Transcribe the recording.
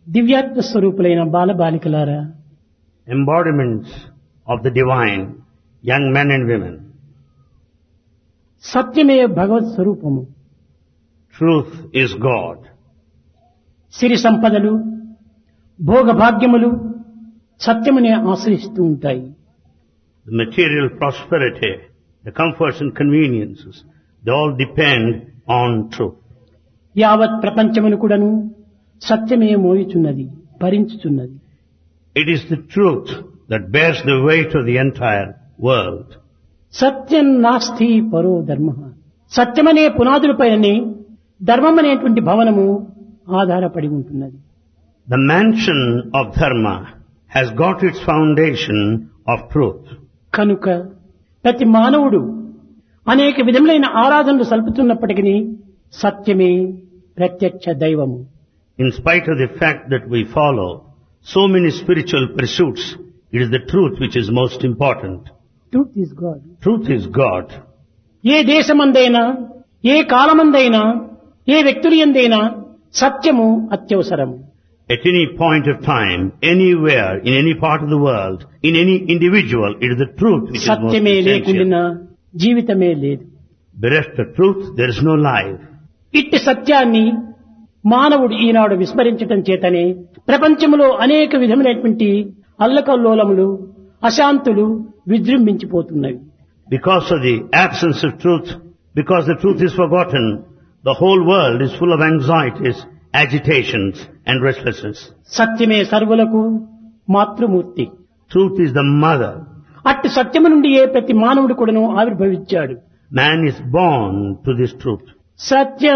దివ్యాత్మ స్వరూపులైన బాలబాలికలారా embodiments of the divine, young men and women. సత్యమే భగవత్ స్వరూపము Truth is God. సిరి సంపదలు భోగభాగ్యములు సత్యమునే ఆశ్రయిస్తూ ఉంటాయి The material prosperity, the comforts and conveniences, they all depend on truth. యావత్ ప్రపంచమును కూడాను సత్యమే మోయుచున్నది భరించుచున్నది It is the truth that bears the weight of the entire world. సత్యం నాస్తి పరో ధర్మ సత్యమనే పునాదులపైనే ధర్మం అనేటువంటి భవనము ఆధారపడి ఉంటున్నది The mansion of dharma has got its foundation of truth. కనుక ప్రతి మానవుడు అనేక విధములైన ఆరాధనలు సల్పుతున్నప్పటికీ సత్యమే ప్రత్యక్ష దైవము In spite of the fact that we follow so many spiritual pursuits, it is the truth which is most important. Truth is God Truth is God. ఏ దేశమందైనా ఏ కాలమందైనా ఏ వ్యక్తులు ఎందైనా సత్యము అత్యవసరము At any point of time, anywhere, in any part of the world, in any individual, it is the truth which is most సత్యమే essential. లేకుండా జీవితమే లేదు Bereft of truth, there is no life. ఇట్టి సత్యాన్ని మానవుడు ఈనాడు విస్మరించటం చేతనే ప్రపంచంలో అనేక విధములైనటువంటి అల్లకల్లోలములు అశాంతులు విజృంభించిపోతున్నవి Because of the absence of truth, because the truth is forgotten, the whole world is full of anxieties, agitations, and restlessness. సత్యమే సర్వులకు మాతృమూర్తి Truth is the mother. అట్టి సత్యము నుండి ఏ ప్రతి మానవుడు కూడాను ఆవిర్భవించాడు Man is born to this truth. Satyam